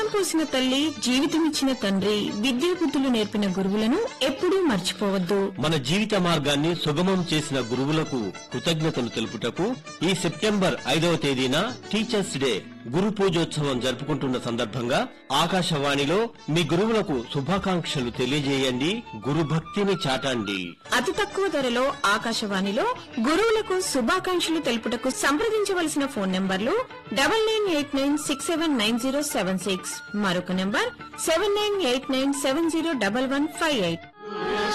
ప్రాణం పోసిన తల్లి జీవితమిచ్చిన తండ్రి విద్యా బుద్ధులు నేర్పిన గురువులను ఎప్పుడూ మర్చిపోవద్దు మన జీవిత మార్గాన్ని సుగమం చేసిన గురువులకు కృతజ్ఞతలు తెలుపుటకు ఈ సెప్టెంబర్ ఐదవ తేదీన టీచర్స్ డే గురు పూజోత్సవం జరుపుకుంటున్న సందర్భంగా ఆకాశవాణిలో మీ గురువులకు శుభాకాంక్షలు తెలియజేయండి గురు భక్తిని చాటండి అతి తక్కువ ధరలో ఆకాశవాణిలో గురువులకు శుభాకాంక్షలు తెలుపుటకు సంప్రదించవలసిన ఫోన్ నంబర్లు double nine eight nine six seven nine zero seven six మరొక number seven nine eight nine seven zero double one five eight